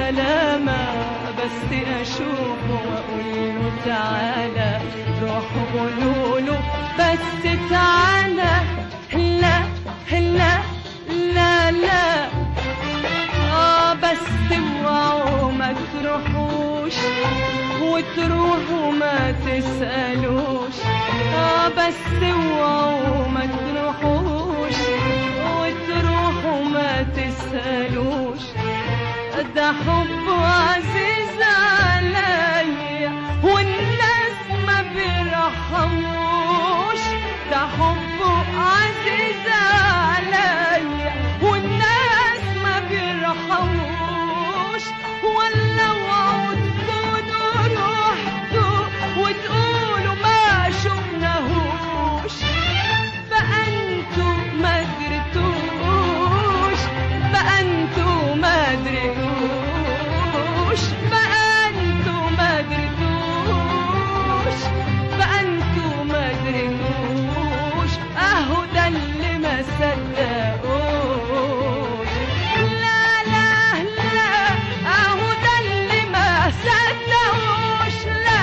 سلامة بس أشوفه وأقول له تعالى روحوا قولوا له بس تعالى لا لا لا لا آه بس اوعوا ما تروحوش وتروحوا ما تسألوش آه بس اوعوا ما تروحوش وتروحوا ما تسألوش ده حب عزيز عليا والناس ما بيرحموش ده حب عزيز عليا والناس ما بيرحموش ولا وعدتوا رحتوا وتقولوا ما شفناهوش بقى انتوا ما درتوش بقى انتوا ما درتوش بقى انتوا ما درتوش بقى انتوا ما درتوش اهو ده اللي ما صدقوش لا لا لا اهو ده اللي ما صدقوش لا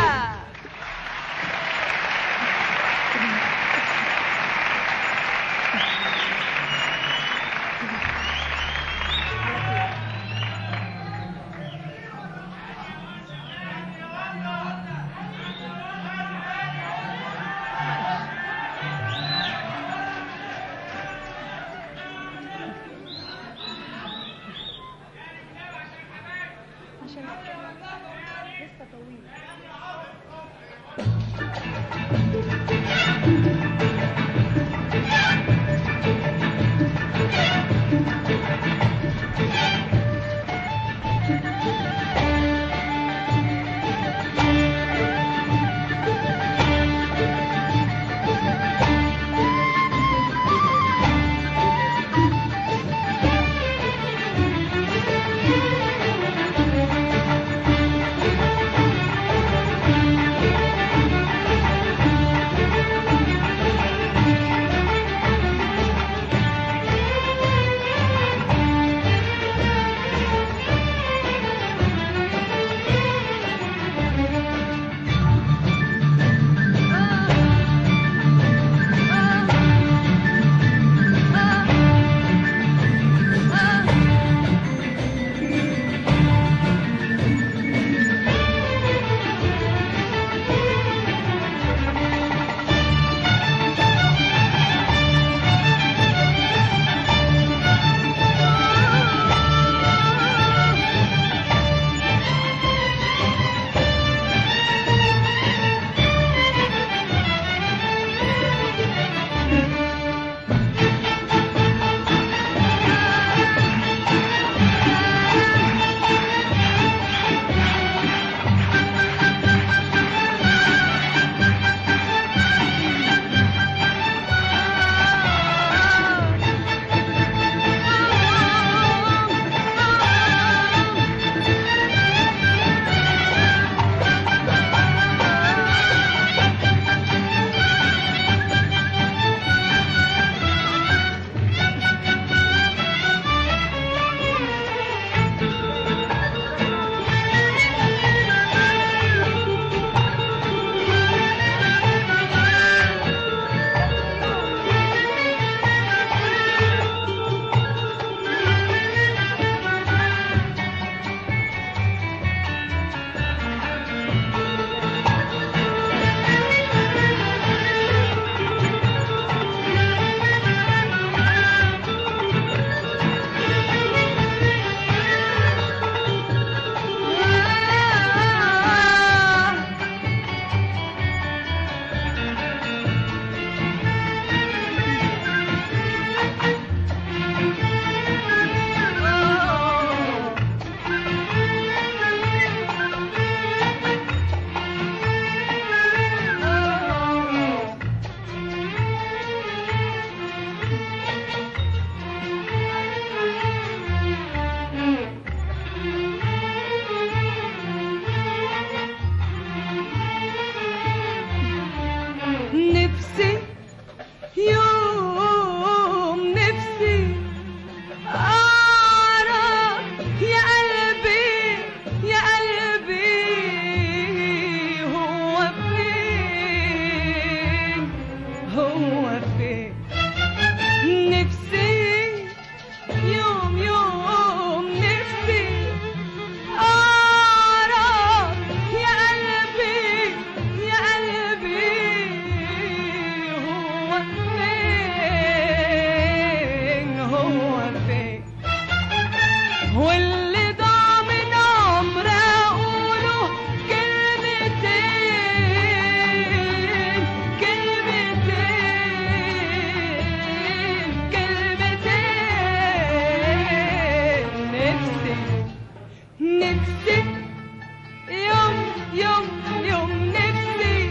نفسي يوم يوم يوم نفسي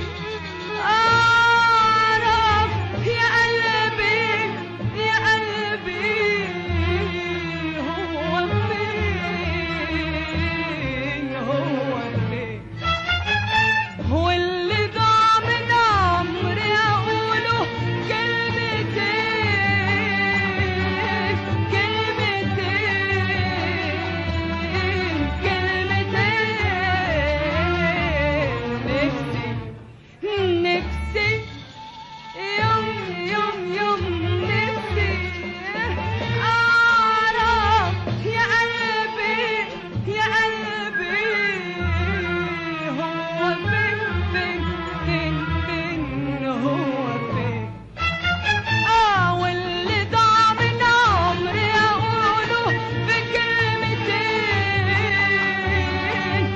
أعرف يا قلبي يا قلبي هو فين هو فين هو اللي ضاع من عمري أقوله كلمتين كلمتين كلمتين نفسي نفسي يوم يوم يوم نفسي أعرف يا قلبي يا قلبي هو فين فين فين فين هو فين آه واللي ضاع من عمري أقوله بكلمتين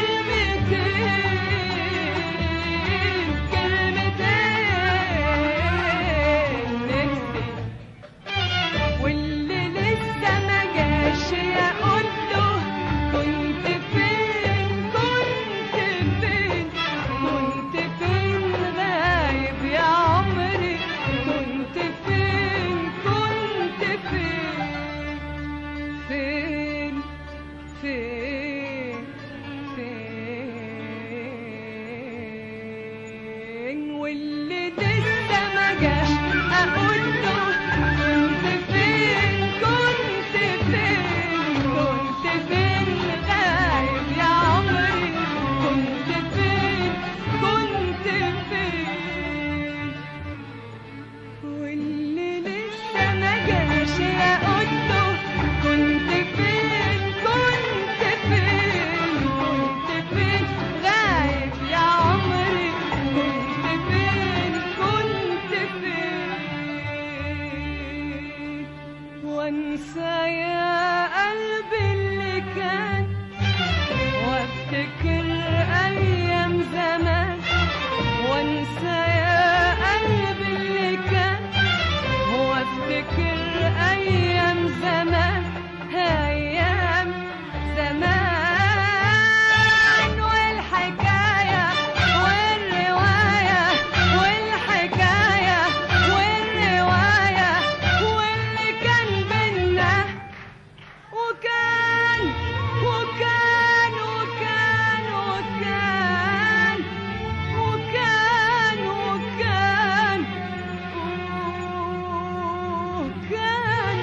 كلمتين كلمتين نفسي واللي لسه ما جاش يقول له كنت فين كنت فين كنت فين غايب يا عمري كنت فين كنت فين فين فين فين واللي لسه ما جاش اقول له كنت فين كنت فين كنت فين غايب يا عمري كنت فين كنت فين واللي لسه ما جاش اقول له كنت فين كنت فين كنت فين غايب يا عمري كنت فين كنت فين وانسى يا قلبي اللي كان وافتكر ايام زمان وانسى يا قلبي اللي كان وافتكر ايام زمان ايام زمان والحكايه والروايه والحكايه والروايه واللي كان بينا وكان وكان وكان وكان وكان وكان وكان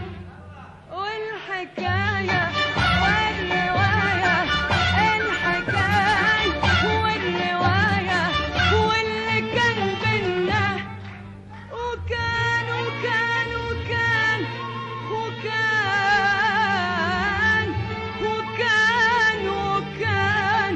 والحكاية والرواية الحكاية والرواية واللي كان بينا وكان وكان وكان وكان وكان وكان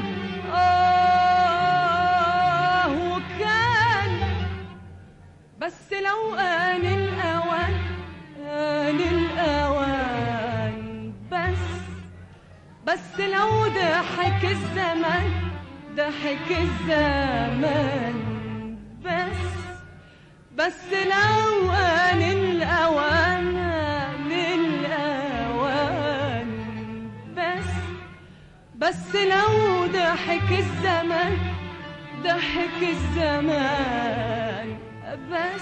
آه وكان بس لو آن الأوان آن الأوان بس بس لو ضحك الزمان ضحك الزمان بس بس لو آن الأوان آن الأوان بس بس لو ضحك الزمان ضحك الزمان بس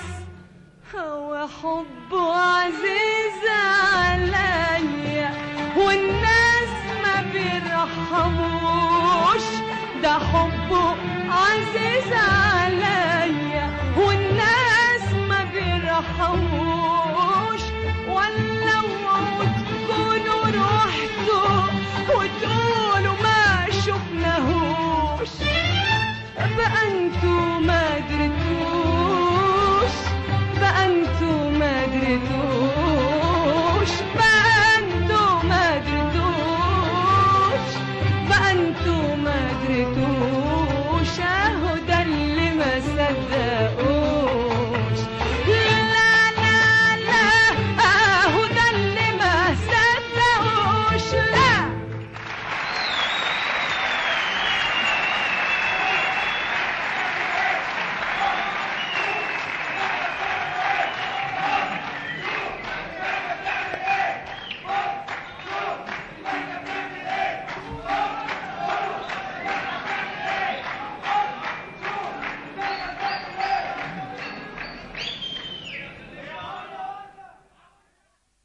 هو حب عزيز عليا والناس